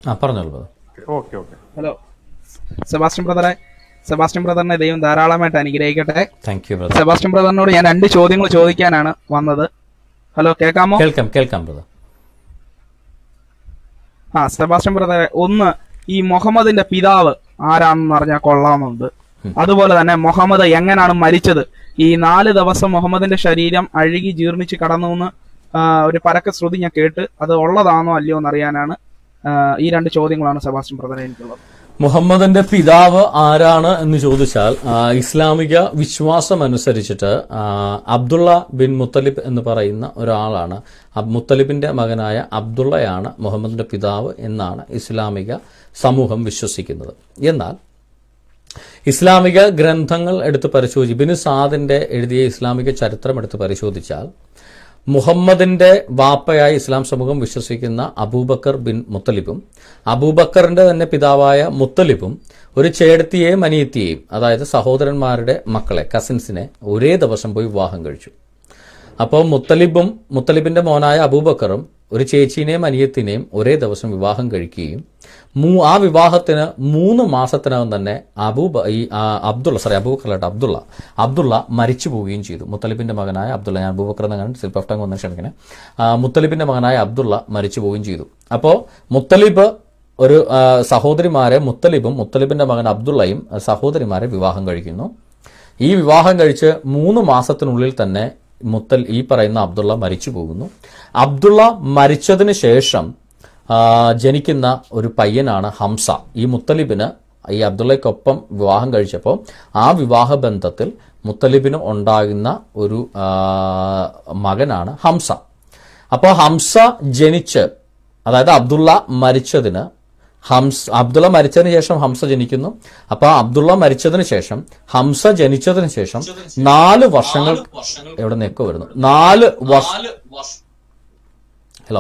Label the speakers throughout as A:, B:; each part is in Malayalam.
A: ആ പറഞ്ഞോളൂ brother.
B: Okay okay
C: hello Sebastian ബ്രദറെ സെബാസ്റ്റ്യൻ ബ്രദറിനെ ദൈവം ധാരാളമായിട്ട് അനുഗ്രഹിക്കട്ടെ
A: താങ്ക് യു ബ്രദർ
C: സെബാസ്റ്റ്യൻ ബ്രദറിനോട് ഞാൻ രണ്ട് ചോദ്യങ്ങൾ ചോദിക്കാനാണ് വന്നത് ഹലോ കേൾക്കാമോ
A: കേൾക്കാം കേൾക്കാം ബ്രദർ
C: ആ സെബാസ്റ്റ്യൻ ബ്രദറെ ഒന്ന് ഈ മുഹമ്മദിന്റെ പിതാവ് ആരാണെന്ന് അറിഞ്ഞാൽ കൊള്ളാമെന്നുണ്ട് അതുപോലെ തന്നെ മുഹമ്മദ് എങ്ങനെയാണ് മരിച്ചത് ഈ നാല് ദിവസം മുഹമ്മദിന്റെ ശരീരം അഴുകി ജീർണിച്ച് കടന്നു എന്ന് ആ, ഒരു പരക്ക ശ്രുതി ഞാൻ കേട്ട് അത് ഉള്ളതാണോ അല്ലയോ എന്ന് അറിയാനാണ് ആ, ഈ രണ്ട് ചോദ്യങ്ങളാണ് സെബാസ്റ്റ്യൻ ബ്രദറെ എനിക്കുള്ളത്
A: മുഹമ്മദിന്റെ പിതാവ് ആരാണ് എന്ന് ചോദിച്ചാൽ ആ, ഇസ്ലാമിക വിശ്വാസം അനുസരിച്ചിട്ട് ആ, അബ്ദുള്ള ബിൻ മുത്തലിബ് എന്ന് പറയുന്ന ഒരാളാണ് അബ് മുത്തലിബിന്റെ മകനായ അബ്ദുള്ളയാണ് മുഹമ്മദിന്റെ പിതാവ് എന്നാണ് ഇസ്ലാമിക സമൂഹം വിശ്വസിക്കുന്നത് എന്നാൽ ഇസ്ലാമിക ഗ്രന്ഥങ്ങൾ എടുത്ത് പരിശോധിച്ച് ഇബിന് സാദിന്റെ എഴുതിയ ഇസ്ലാമിക ചരിത്രം എടുത്ത് പരിശോധിച്ചാൽ മുഹമ്മദിന്റെ വാപ്പയായി ഇസ്ലാം സമൂഹം വിശ്വസിക്കുന്ന അബൂബക്കർ ബിൻ മുത്തലിബും അബൂബക്കറിന്റെ തന്നെ പിതാവായ മുത്തലിബും ഒരു ചേടത്തിയെയും അനിയത്തിയെയും അതായത് സഹോദരന്മാരുടെ മക്കളെ കസിൻസിനെ ഒരേ ദിവസം പോയി വിവാഹം കഴിച്ചു അപ്പോൾ മുത്തലിബും മുത്തലിബിന്റെ മോനായ അബൂബക്കറും ഒരു ചേച്ചീനെയും അനിയത്തിനെയും ഒരേ ദിവസം വിവാഹം കഴിക്കുകയും മൂ- ആ വിവാഹത്തിന് മൂന്ന് മാസത്തിനകം തന്നെ അബൂബ ഈ ആ, അബ്ദുള്ള സോറി അബൂബക്കറല്ലാട്ട് അബ്ദുള്ള അബ്ദുള്ള മരിച്ചു പോവുകയും ചെയ്തു മുത്തലിബിന്റെ മകനായ അബ്ദുള്ള ഞാൻ അബൂബക്കർ എന്നാണ് സിൽഫ് ഓഫ് ടങ് വന്ന ക്ഷണിക്കണേ ആ, മുത്തലിബിന്റെ മകനായ അബ്ദുള്ള മരിച്ചു പോവുകയും ചെയ്തു അപ്പോൾ മുത്തലിബ് ഒരു ആ, സഹോദരിമാരെ മുത്തലിബും മുത്തലിബിന്റെ മകൻ അബ്ദുള്ളയും ആ, സഹോദരിമാരെ വിവാഹം കഴിക്കുന്നു ഈ വിവാഹം കഴിച്ച് മൂന്ന് മാസത്തിനുള്ളിൽ തന്നെ മുത്തൽ ഈ പറയുന്ന അബ്ദുള്ള മരിച്ചു പോകുന്നു അബ്ദുള്ള മരിച്ചതിന് ശേഷം ആ, ജനിക്കുന്ന ഒരു പയ്യനാണ് ഹംസ ഈ മുത്തലിബിന് ഈ അബ്ദുള്ളയ്ക്കൊപ്പം വിവാഹം കഴിച്ചപ്പോൾ ആ വിവാഹ ബന്ധത്തിൽ മുത്തലിബിന് ഉണ്ടാകുന്ന ഒരു ആ, മകനാണ് ഹംസ അപ്പോൾ ഹംസ ജനിച്ച് അതായത് അബ്ദുള്ള മരിച്ചതിന് ഹംസ അബ്ദുള്ള മരിച്ചതിന് ശേഷം ഹംസ ജനിക്കുന്നു അപ്പൊ അബ്ദുള്ള മരിച്ചതിന് ശേഷം ഹംസ ജനിച്ചതിന് ശേഷം നാല് വർഷങ്ങൾ എവിടെ നെക്കോ വരുന്നു നാല് വർഷം ഹലോ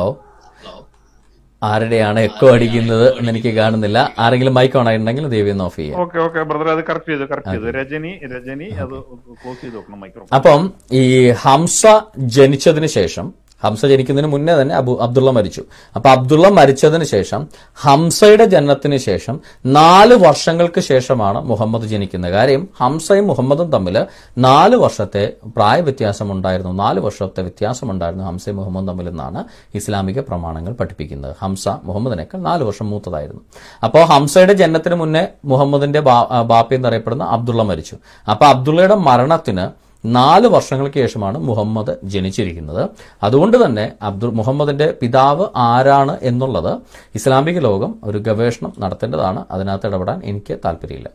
A: ആരുടെയാണ് എക്കോ അടിക്കുന്നത് എന്ന് എനിക്ക് കാണുന്നില്ല ആരെങ്കിലും മൈക്ക് ഓൺ ആയിട്ടുണ്ടെങ്കിൽ ദേവി ഒന്ന് ഓഫ് ചെയ്യാം
B: ഓക്കെ ഓക്കെ ബ്രദർ അത് കറക്റ്റ് ചെയ്തു കറക്റ്റ് ചെയ്തു രജനി രജനി അത് ക്ലോസ് ചെയ്ത് നോക്കണം മൈക്രോഫോൺ
A: അപ്പം ഈ ഹംസ ജനിച്ചതിന് ശേഷം ഹംസ ജനിക്കുന്നതിന് മുന്നേ തന്നെ അബു അബ്ദുള്ള മരിച്ചു അപ്പൊ അബ്ദുള്ള മരിച്ചതിന് ശേഷം ഹംസയുടെ ജനനത്തിന് ശേഷം നാല് വർഷങ്ങൾക്ക് ശേഷമാണ് മുഹമ്മദ് ജനിക്കുന്നത് കാര്യം ഹംസയും മുഹമ്മദും തമ്മിൽ നാല് വർഷത്തെ പ്രായ വ്യത്യാസം ഉണ്ടായിരുന്നു നാല് വർഷത്തെ വ്യത്യാസം ഉണ്ടായിരുന്നു ഹംസയും മുഹമ്മദും തമ്മിൽ എന്നാണ് ഇസ്ലാമിക പ്രമാണങ്ങൾ പഠിപ്പിക്കുന്നത് ഹംസ മുഹമ്മദിനേക്കാൾ നാല് വർഷം മൂത്തതായിരുന്നു അപ്പോൾ ഹംസയുടെ ജനനത്തിന് മുന്നേ മുഹമ്മദിന്റെ ബാ- ആ, ബാപ്പ എന്നറിയപ്പെടുന്ന അബ്ദുള്ള മരിച്ചു അപ്പൊ അബ്ദുള്ളയുടെ മരണത്തിന് നാല് വർഷങ്ങൾക്ക് ശേഷമാണ് മുഹമ്മദ് ജനിച്ചിരിക്കുന്നത് അതുകൊണ്ട് തന്നെ അബ്ദുൾ മുഹമ്മദിന്റെ പിതാവ് ആരാണ് എന്നുള്ളത് ഇസ്ലാമിക ലോകം ഒരു ഗവേഷണം നടത്തേണ്ടതാണ് അതിനകത്ത് ഇടപെടാൻ എനിക്ക് താല്പര്യമില്ല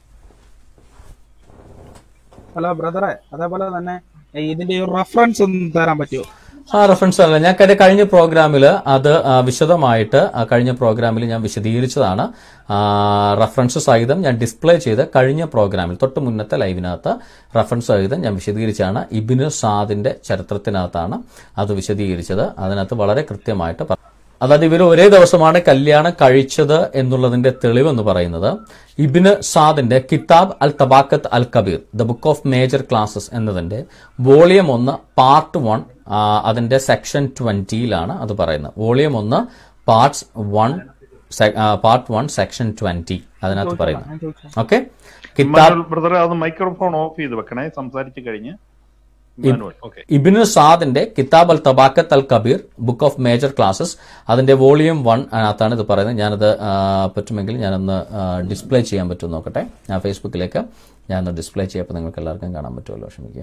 C: ഹലോ ബ്രദറെ അതേപോലെ തന്നെ ഏ, ഇതിന്റെ ഒരു റെഫറൻസ് ഒന്ന് തരാൻ പറ്റുമോ
A: ആ റെഫറൻസ് അല്ല ഞാൻ കഴിഞ്ഞ കഴിഞ്ഞ പ്രോഗ്രാമിൽ അത് ആ, വിശദമായിട്ട് ആ, കഴിഞ്ഞ പ്രോഗ്രാമിൽ ഞാൻ വിശദീകരിച്ചതാണ് ആ, റെഫറൻസ് സഹിതം ഞാൻ ഡിസ്പ്ലേ ചെയ്ത് കഴിഞ്ഞ പ്രോഗ്രാമിൽ തൊട്ട് മുന്നത്തെ ലൈവിനകത്ത് റെഫറൻസ് സഹിതം ഞാൻ വിശദീകരിച്ചാണ് ഇബിന് സാദിന്റെ ചരിത്രത്തിനകത്താണ് അത് വിശദീകരിച്ചത് അതിനകത്ത് വളരെ കൃത്യമായിട്ട് പറ- അതായത് ഇവർ ഒരേ ദിവസമാണ് കല്യാണം കഴിച്ചത് എന്നുള്ളതിന്റെ തെളിവെന്ന് പറയുന്നത് ഇബിന് സാദിന്റെ Kitab al Tabaqat al Kabir the book of major classes എന്നതിന്റെ വോളിയം ഒന്ന് പാർട്ട് വൺ അതിന്റെ സെക്ഷൻ ട്വന്റിയിലാണ് അത് പറയുന്നത് വോളിയം ഒന്ന് parts one part one section twenty അതിനകത്ത് പറയുന്നു ഓക്കെ കിതാബ്
B: ബ്രദർ അത് മൈക്രോഫോൺ ഓഫ് ചെയ്ത് വെക്കണേ സംസാരിച്ചു കഴിഞ്ഞ് മാനുവൽ ഓക്കെ
A: ഇബിനു സാദിന്റെ Kitab al Tabaqat al Kabir book of major classes അതിന്റെ വോളിയം വൺ അതിനകത്താണ് ഇത് പറയുന്നത് ഞാനത് ആ, പറ്റുമെങ്കിൽ ഞാനൊന്ന് ഡിസ്പ്ലേ ചെയ്യാൻ പറ്റും നോക്കട്ടെ ഞാൻ ഫേസ്ബുക്കിലേക്ക് ഞാനൊന്ന് ഡിസ്പ്ലേ ചെയ്യപ്പോൾ നിങ്ങൾക്ക് എല്ലാവർക്കും കാണാൻ പറ്റുമല്ലോ ക്ഷമിക്കുക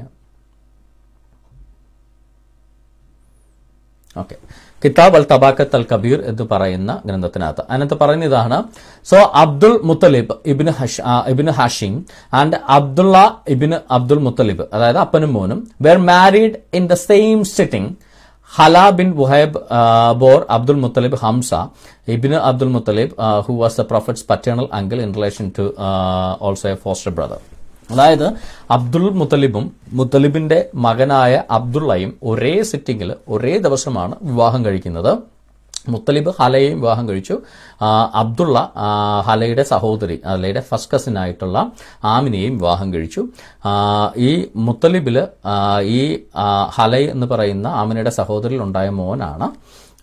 A: ഓക്കെ കിതാബ് അൽ തബാക്കത്ത് അൽ കബീർ എന്ന് പറയുന്ന ഗ്രന്ഥത്തിനകത്ത് അതിനകത്ത് പറയുന്ന ഇതാണ് സോ അബ്ദുൽ മുത്തലിബ് ഇബിന് ഹഷ് ആ, Ibn Hashim and Abdullah Ibn Abdul Muttalib അതായത് അപ്പനും മോനും were married in the same sitting Hala bin Wuhaib bore Abdul Muttalib Hamza Ibn Abdul Muttalib who was the prophet's paternal uncle in relation to also a foster brother അതായത് അബ്ദുൽ മുത്തലിബും മുത്തലിബിന്റെ മകനായ അബ്ദുള്ളയും ഒരേ സിറ്റിംഗിൽ ഒരേ ദിവസമാണ് വിവാഹം കഴിക്കുന്നത് മുത്തലിബ് ഹലയെയും വിവാഹം കഴിച്ചു ആ, അബ്ദുള്ള ആ, ഹലയുടെ സഹോദരി ഹലയുടെ ഫസ്റ്റ് കസിൻ ആയിട്ടുള്ള ആമിനെയും വിവാഹം കഴിച്ചു ആ, ഈ മുത്തലിബില് ആ, ഈ ആ, ഹല എന്ന് പറയുന്ന ആമിനയുടെ സഹോദരിയിൽ ഉണ്ടായ മോനാണ്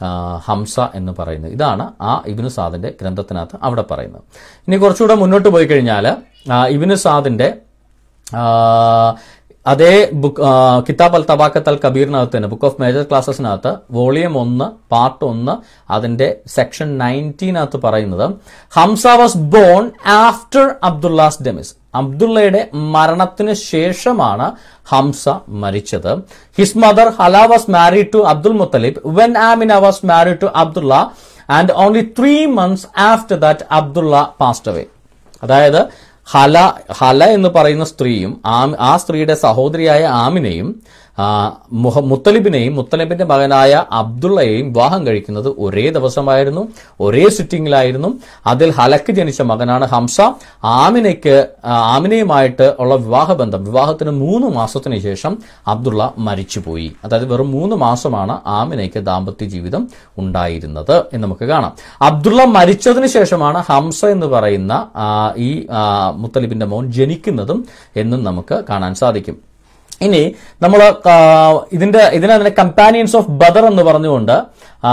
A: ആ, ഹംസ എന്ന് പറയുന്നത് ഇതാണ് ആ ഇബിനു സാദിന്റെ ഗ്രന്ഥത്തിനകത്ത് അവിടെ പറയുന്നത് ഇനി കുറച്ചുകൂടെ മുന്നോട്ട് പോയി കഴിഞ്ഞാൽ ഇബിനു സാദിന്റെ ആ, അതേ ബുക്ക് ആ, കിതാബ് അൽ തബാക്കത്ത് അൽ കബീറിനകത്ത് തന്നെ ബുക്ക് ഓഫ് മേജർ ക്ലാസ്സസിനകത്ത് വോളിയം ഒന്ന് പാർട്ട് ഒന്ന് അതിന്റെ സെക്ഷൻ നയൻറ്റീനകത്ത് പറയുന്നത് Hamza was born after Abdullah's demise അബ്ദുള്ളയുടെ മരണത്തിന് ശേഷമാണ് ഹംസ മരിച്ചത് his mother Hala was married to Abdul Muttalib when Amina was married to Abdullah and only three months after that Abdullah passed away അതായത് ഹല ഹല എന്ന് പറയുന്ന സ്ത്രീയും ആം- ആ സ്ത്രീയുടെ സഹോദരിയായ ആമിനെയും ആ, മുഹ മുത്തലിബിനെയും മുത്തലിബിന്റെ മകനായ അബ്ദുള്ളയെയും വിവാഹം കഴിക്കുന്നത് ഒരേ ദിവസമായിരുന്നു ഒരേ സിറ്റിംഗിലായിരുന്നു അതിൽ ഹലക്ക് ജനിച്ച മകനാണ് ഹംസ ആമിനയ്ക്ക് ആ, ആമിനയുമായിട്ട് ഉള്ള വിവാഹബന്ധം വിവാഹത്തിന് മൂന്ന് മാസത്തിന് ശേഷം അബ്ദുള്ള മരിച്ചുപോയി അതായത് വെറും മൂന്ന് മാസമാണ് ആമിനയ്ക്ക് ദാമ്പത്യ ജീവിതം ഉണ്ടായിരുന്നത് എന്ന് നമുക്ക് കാണാം അബ്ദുള്ള മരിച്ചതിന് ശേഷമാണ് ഹംസ എന്ന് പറയുന്ന ആ, ഈ ആ, മുത്തലിബിന്റെ മോൻ ജനിക്കുന്നതും എന്നും നമുക്ക് കാണാൻ സാധിക്കും ഇനി നമ്മൾ ഇതിന്റെ ഇതിനെ കമ്പാനിയൻസ് ഓഫ് ബദർ എന്ന് പറഞ്ഞുകൊണ്ട് ആ,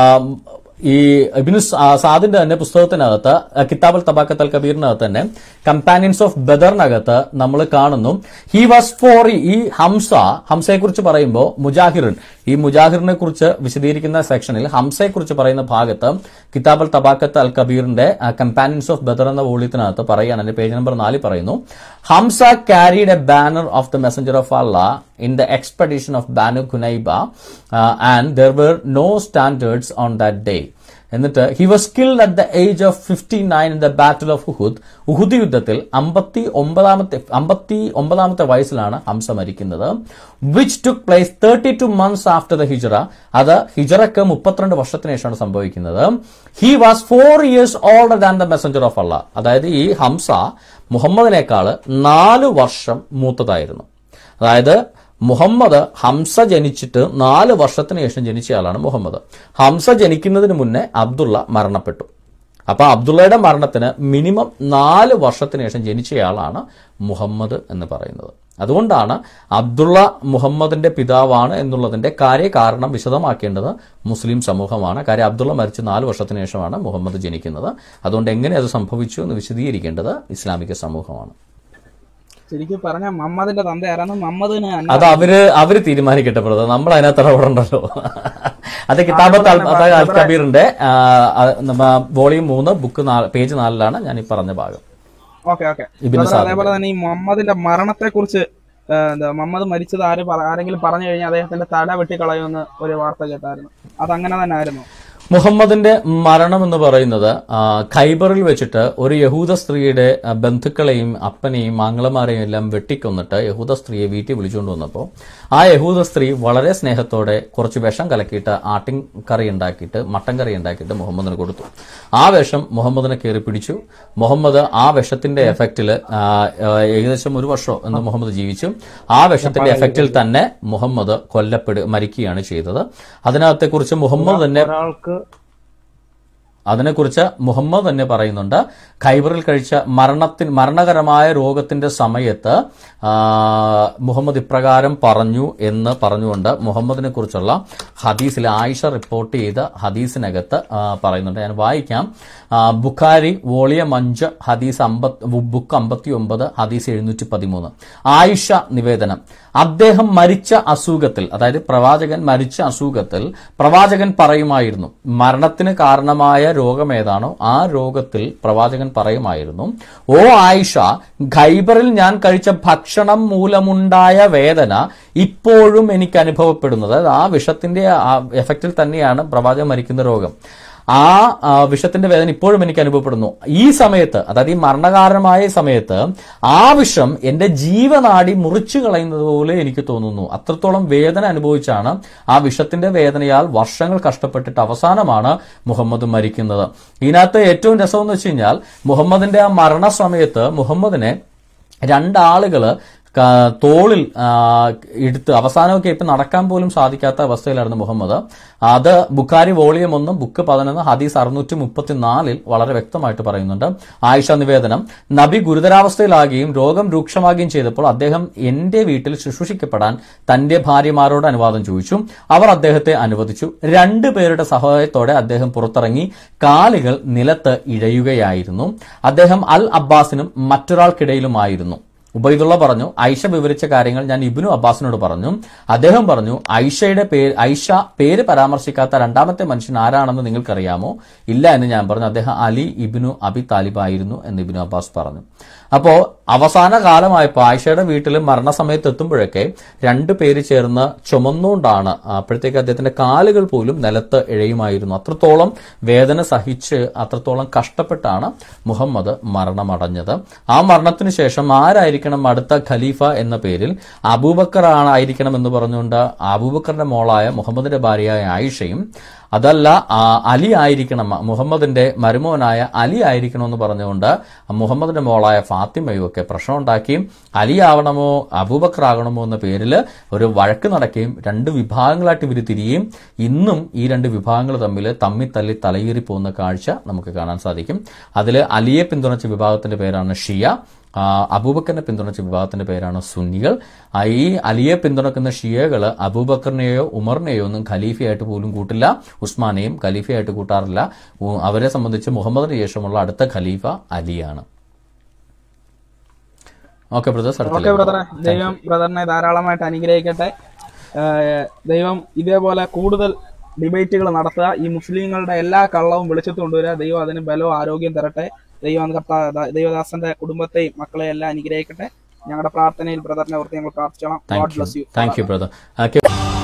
A: ഈ ഇബിനു സാ- സാദിന്റെ തന്നെ പുസ്തകത്തിനകത്ത് കിതാബ് അൽ തബാക്കത്ത് അൽ കബീറിനകത്ത് തന്നെ കമ്പാനിയൻസ് ഓഫ് ബദറിനകത്ത് നമ്മൾ കാണുന്നു ഹി വാസ് ഫോർ ഈ ഹംസ ഹംസയെ കുറിച്ച് പറയുമ്പോൾ മുജാഹിറിൻ ഈ മുജാഹിറിനെ കുറിച്ച് വിശദീകരിക്കുന്ന സെക്ഷനിൽ ഹംസയെ കുറിച്ച് പറയുന്ന ഭാഗത്ത് കിതാബ് അൽ തബാക്കത്ത് അൽ കബീറിന്റെ കമ്പാനിയൻസ് ഓഫ് ബദർ എന്ന വോളിയത്തിനകത്ത് പറയുകയാണ് അതിന്റെ പേജ് നമ്പർ നാലിൽ പറയുന്നു Hamza carried a banner of the messenger of Allah in the expedition of Banu Kunaiba uh, and there were no standards on that day. എന്നിട്ട് he was killed at the age of fifty nine in the battle of Uhud Uhud യുദ്ധത്തിൽ അമ്പത്തി ഒമ്പതാമത്തെ അമ്പത്തി ഒമ്പതാമത്തെ വയസ്സിലാണ് ഹംസ മരിക്കുന്നത് which took place thirty two months after the Hijra അത് ഹിജറക്ക് മുപ്പത്തിരണ്ട് വർഷത്തിന് ശേഷമാണ് സംഭവിക്കുന്നത് he was four years older than the messenger of Allah അതായത് ഈ ഹംസ മുഹമ്മദിനേക്കാൾ നാല് വർഷം മൂത്തതായിരുന്നു അതായത് മുഹമ്മദ് ഹംസ ജനിച്ചിട്ട് നാല് വർഷത്തിന് ശേഷം ജനിച്ചയാളാണ് മുഹമ്മദ് ഹംസ ജനിക്കുന്നതിന് മുന്നേ അബ്ദുള്ള മരണപ്പെട്ടു അപ്പൊ അബ്ദുള്ളയുടെ മരണത്തിന് മിനിമം നാല് വർഷത്തിന് ശേഷം ജനിച്ചയാളാണ് മുഹമ്മദ് എന്ന് പറയുന്നത് അതുകൊണ്ടാണ് അബ്ദുള്ള മുഹമ്മദിന്റെ പിതാവാണ് എന്നുള്ളതിന്റെ കാര്യകാരണം വിശദമാക്കേണ്ടത് മുസ്ലിം സമൂഹമാണ് കാര്യം അബ്ദുള്ള മരിച്ച് നാല് വർഷത്തിന് ശേഷമാണ് മുഹമ്മദ് ജനിക്കുന്നത് അതുകൊണ്ട് എങ്ങനെ അത് സംഭവിച്ചു എന്ന് വിശദീകരിക്കേണ്ടത് ഇസ്ലാമിക സമൂഹമാണ്
C: ശരിക്കും പറഞ്ഞ മമ്മദിന്റെ തന്ത ആരാന്ന് മമ്മദിന് തന്നെ
A: അത് അവര് അവര് തീരുമാനിക്കട്ടെ ബ്രദർ നമ്മൾ അതിനകത്ത് ഇടപെടണ്ടല്ലോ അത് കിതാബത്ത് അൽ- അതായത് അൽ കബീറിന്റെ ആ, ആ, നമ്മ വോളിയം മൂന്ന് ബുക്ക് നാല് പേജ് നാലിലാണ് ഞാൻ ഈ പറഞ്ഞ ഭാഗം
C: ഓക്കെ ഓക്കെ
A: ഇബ്നു സാദിന്റെ.
C: അതേപോലെ തന്നെ ഈ മുഹമ്മദിന്റെ മരണത്തെ കുറിച്ച് എന്താ മുഹമ്മദ് മരിച്ചത് ആര് പറ- ആരെങ്കിലും പറഞ്ഞു കഴിഞ്ഞാൽ അദ്ദേഹത്തിന്റെ തല വെട്ടിക്കളയുമെന്ന് ഒരു വാർത്ത കേട്ടായിരുന്നു അതങ്ങനെ തന്നെ ആയിരുന്നു
A: മുഹമ്മദിന്റെ മരണം എന്ന് പറയുന്നത് ആ, ഖൈബറിൽ വെച്ചിട്ട് ഒരു യഹൂദ സ്ത്രീയുടെ ആ, ബന്ധുക്കളെയും അപ്പനെയും ആംഗ്ലമാരെയും എല്ലാം വെട്ടിക്കൊന്നിട്ട് യഹൂദ സ്ത്രീയെ വീട്ടിൽ വിളിച്ചുകൊണ്ട് വന്നപ്പോൾ ആ യഹൂദ സ്ത്രീ വളരെ സ്നേഹത്തോടെ കുറച്ച് വിഷം കലക്കിയിട്ട് ആട്ടിൻ കറി ഉണ്ടാക്കിയിട്ട് മട്ടൻ കറി ഉണ്ടാക്കിയിട്ട് മുഹമ്മദിന് കൊടുത്തു ആ വിഷം മുഹമ്മദിനെ കയറി പിടിച്ചു മുഹമ്മദ് ആ വിഷത്തിന്റെ എഫക്റ്റിൽ ഏകദേശം ഒരു വർഷം എന്ന് മുഹമ്മദ് ജീവിച്ചു ആ വിഷത്തിന്റെ എഫക്റ്റിൽ തന്നെ മുഹമ്മദ് കൊല്ലപ്പെടുക മരിക്കുകയാണ് ചെയ്തത് അതിനകത്തെക്കുറിച്ച് മുഹമ്മദ് തന്നെ
B: ഒരാൾക്ക്
A: അതിനെക്കുറിച്ച് മുഹമ്മദ് തന്നെ പറയുന്നുണ്ട് ഖൈബറിൽ കഴിച്ച മരണത്തിന് മരണകരമായ രോഗത്തിന്റെ സമയത്ത് ആ, മുഹമ്മദ് ഇപ്രകാരം പറഞ്ഞു എന്ന് പറഞ്ഞുകൊണ്ട് മുഹമ്മദിനെ കുറിച്ചുള്ള ഹദീസിൽ ആയിഷ റിപ്പോർട്ട് ചെയ്ത ഹദീസിനകത്ത് ആ, പറയുന്നുണ്ട് ഞാൻ വായിക്കാം ആ, ബുഖാരി വോളിയം അഞ്ച് ഹദീസ് അമ്പത് ബുക്ക് അമ്പത്തി ഒമ്പത് ഹദീസ് എഴുന്നൂറ്റി പതിമൂന്ന് ആയിഷ നിവേദനം അദ്ദേഹം മരിച്ച അസുഖത്തിൽ അതായത് പ്രവാചകൻ മരിച്ച അസുഖത്തിൽ പ്രവാചകൻ പറയുമായിരുന്നു മരണത്തിന് കാരണമായ രോഗം ഏതാണോ ആ രോഗത്തിൽ പ്രവാചകൻ പറയുമായിരുന്നു ഓ ആയിഷ ഖൈബറിൽ ഞാൻ കഴിച്ച ഭക്ഷണം മൂലമുണ്ടായ വേദന ഇപ്പോഴും എനിക്ക് അനുഭവപ്പെടുന്നത് അതായത് ആ വിഷത്തിന്റെ ആ എഫക്റ്റിൽ തന്നെയാണ് പ്രവാചകൻ മരിക്കുന്ന രോഗം ആ ആ, വിഷത്തിന്റെ വേദന ഇപ്പോഴും എനിക്ക് അനുഭവപ്പെടുന്നു ഈ സമയത്ത് അതായത് ഈ മരണകാരണമായ ഈ സമയത്ത് ആ വിഷം എന്റെ ജീവനാടി മുറിച്ചു കളയുന്നത് പോലെ എനിക്ക് തോന്നുന്നു അത്രത്തോളം വേദന അനുഭവിച്ചാണ് ആ വിഷത്തിന്റെ വേദനയാൽ വർഷങ്ങൾ കഷ്ടപ്പെട്ടിട്ട് അവസാനമാണ് മുഹമ്മദ് മരിക്കുന്നത് ഇതിനകത്ത് ഏറ്റവും രസമെന്ന് വെച്ച് കഴിഞ്ഞാൽ മുഹമ്മദിന്റെ ആ മരണ സമയത്ത് മുഹമ്മദിനെ രണ്ടാളുകള് ക- തോളിൽ ആ, എടുത്ത് അവസാനമൊക്കെ ഇപ്പം നടക്കാൻ പോലും സാധിക്കാത്ത അവസ്ഥയിലായിരുന്നു മുഹമ്മദ് അത് ബുഖാരി വോളിയം ഒന്ന് ബുക്ക് പതിനൊന്ന് ഹദീസ് അറുന്നൂറ്റി മുപ്പത്തിനാലിൽ വളരെ വ്യക്തമായിട്ട് പറയുന്നുണ്ട് ആയിഷ നിവേദനം നബി ഗുരുതരാവസ്ഥയിലാകുകയും രോഗം രൂക്ഷമാകുകയും ചെയ്തപ്പോൾ അദ്ദേഹം എന്റെ വീട്ടിൽ ശുശ്രൂഷിക്കപ്പെടാൻ തന്റെ ഭാര്യമാരോട് അനുവാദം ചോദിച്ചു അവർ അദ്ദേഹത്തെ അനുവദിച്ചു രണ്ടു പേരുടെ സഹായത്തോടെ അദ്ദേഹം പുറത്തിറങ്ങി കാലുകൾ നിലത്ത് ഇഴയുകയായിരുന്നു അദ്ദേഹം അൽ അബ്ബാസിനും മറ്റൊരാൾക്കിടയിലുമായിരുന്നു ഉബൈദുള്ള പറഞ്ഞു ഐഷ വിവരിച്ച കാര്യങ്ങൾ ഞാൻ ഇബ്നു അബ്ബാസിനോട് പറഞ്ഞു അദ്ദേഹം പറഞ്ഞു ഐഷയുടെ പേര് ഐഷ പേര് പരാമർശിക്കാത്ത രണ്ടാമത്തെ മനുഷ്യൻ ആരാണെന്ന് നിങ്ങൾക്കറിയാമോ ഇല്ല എന്ന് ഞാൻ പറഞ്ഞു അദ്ദേഹം അലി ഇബ്നു അബി താലിബായിരുന്നു എന്ന് ഇബ്നു അബ്ബാസ് പറഞ്ഞു അപ്പോ അവസാന കാലമായപ്പോൾ ആയിഷയുടെ വീട്ടിൽ മരണസമയത്ത് എത്തുമ്പോഴൊക്കെ രണ്ടു പേര് ചേർന്ന് ചുമന്നുകൊണ്ടാണ് അപ്പോഴത്തേക്ക് അദ്ദേഹത്തിന്റെ കാലുകൾ പോലും നിലത്ത് ഇഴയുമായിരുന്നു അത്രത്തോളം വേദന സഹിച്ച് അത്രത്തോളം കഷ്ടപ്പെട്ടാണ് മുഹമ്മദ് മരണമടഞ്ഞത് ആ മരണത്തിന് ശേഷം ആരായിരിക്കണം അടുത്ത ഖലീഫ എന്ന പേരിൽ അബൂബക്കർ ആണ് ആയിരിക്കണം എന്ന് പറഞ്ഞുകൊണ്ട് അബൂബക്കറിന്റെ മോളായ മുഹമ്മദിന്റെ ഭാര്യയായ ആയിഷയും അതല്ല ആ, അലി ആയിരിക്കണം മുഹമ്മദിന്റെ മരുമോനായ അലി ആയിരിക്കണം എന്ന് പറഞ്ഞുകൊണ്ട് മുഹമ്മദിന്റെ മോളായ ഫാത്തിമയും ഒക്കെ പ്രശ്നം ഉണ്ടാക്കി അലി ആവണമോ അബൂബക്കർ ആകണമോ എന്ന പേരിൽ ഒരു വഴക്ക് നടക്കുകയും രണ്ട് വിഭാഗങ്ങളായിട്ട് ഇവർ തിരിയുകയും ഇന്നും ഈ രണ്ട് വിഭാഗങ്ങൾ തമ്മിൽ തമ്മി തല്ലി തലയേറി പോകുന്ന കാഴ്ച നമുക്ക് കാണാൻ സാധിക്കും അതിൽ അലിയെ പിന്തുണച്ച വിഭാഗത്തിന്റെ പേരാണ് ഷിയ ആ, അബൂബക്കറിനെ പിന്തുണച്ച വിഭാഗത്തിന്റെ പേരാണ് സുന്നികൾ ആ, ഈ അലിയെ പിന്തുണക്കുന്ന ഷിയകൾ അബൂബക്കറിനെയോ ഉമറിനെയോ ഒന്നും ഖലീഫയായിട്ട് പോലും കൂട്ടില്ല ഉസ്മാനെയും ഖലീഫയായിട്ട് കൂട്ടാറില്ല ഉ- അവരെ സംബന്ധിച്ച് മുഹമ്മദിന് ശേഷമുള്ള അടുത്ത ഖലീഫ അലിയാണ് ഓക്കെ ബ്രദേഴ്സ്
C: ഓക്കെ
A: അടുത്ത
C: ബ്രദറെ ദൈവം ബ്രദറിനെ ധാരാളമായിട്ട് അനുഗ്രഹിക്കട്ടെ ഏഹ് ദൈവം ഇതേപോലെ കൂടുതൽ ഡിബേറ്റുകൾ നടത്തുക ഈ മുസ്ലിങ്ങളുടെ എല്ലാ കള്ളവും വെളിച്ചത്ത് കൊണ്ടുവരിക ദൈവം അതിന് ബലവും ആരോഗ്യം തരട്ടെ ദൈവം അത് കർത്താ ദൈവദാസന്റെ കുടുംബത്തെയും മക്കളെയും എല്ലാം അനുഗ്രഹിക്കട്ടെ ഞങ്ങളുടെ പ്രാർത്ഥനയിൽ ബ്രദറിനെ ഓർത്ത് ഞങ്ങൾ പ്രാർത്ഥിച്ചോളാം
A: thank
C: God
A: you
C: bless you
A: thank you brother